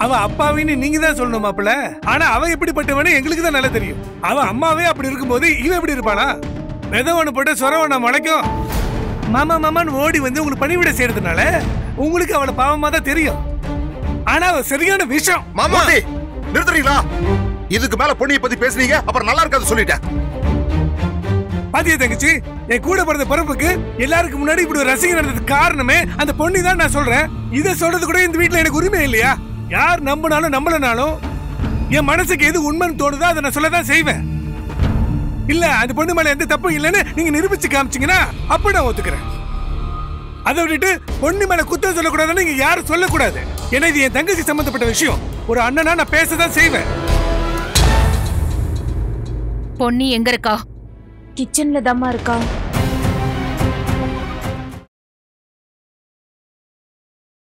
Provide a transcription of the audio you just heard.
அவ அப்பாவின்னு நீங்க தான் சொல்லணும் மாப்பிள ஆனா அவ எப்படிப்பட்டவனு எங்களுக்கு தான் நல்லா தெரியும் அவ அம்மாவே அப்படி இருக்கும்போது இவன் எப்படி இருப்பானா விதவனு போட்டு சொரவன முளைக்கும் மாமா மாமான்னு ஓடி வந்து உங்களுக்கு பணிவிட செய்யறதுனால உங்களுக்கு அவளை பாவமா தான் தெரியும் ஆனா அவ சரியான விஷயம் மாமா நிறுத்துறீங்களா இதுக்கு மேல பொண்ணிய பத்தி பேசுனீங்க அப்புறம் நல்லா இருக்காது சொல்லிட்டேன் பாத்தியா தங்கச்சி என் கூட பிறந்த பிறப்புக்கு எல்லாருக்கும் முன்னாடி இப்படி ஒரு ரசிகை நடந்ததுக்கு காரணமே அந்த பொண்ணு தான் நான் சொல்றேன் இதை சொல்றது கூட இந்த வீட்ல எனக்கு உரிமை இல்லையா யார் நம்பினாலும் நம்பலனாலும் என் மனசுக்கு எது உண்மைன்னு தோணுதோ அதை நான் சொல்லதான் செய்வேன் இல்ல அந்த பொண்ணு மேல எந்த தப்பும் இல்லைன்னு நீங்க நிரூபிச்சு காமிச்சீங்கன்னா அப்ப நான் ஒத்துக்கிறேன் அதை விட்டுட்டு பொண்ணு மேல குத்தம் சொல்லக்கூடாதுன்னு நீங்க யாரும் சொல்லக்கூடாது ஏன்னா இது என் தங்கச்சி சம்பந்தப்பட்ட விஷயம் ஒரு அண்ணனா நான் பேசதான் செய்வேன் பொன்னி எங்க இருக்கா கிச்சன்ல தாம்மா இருக்கா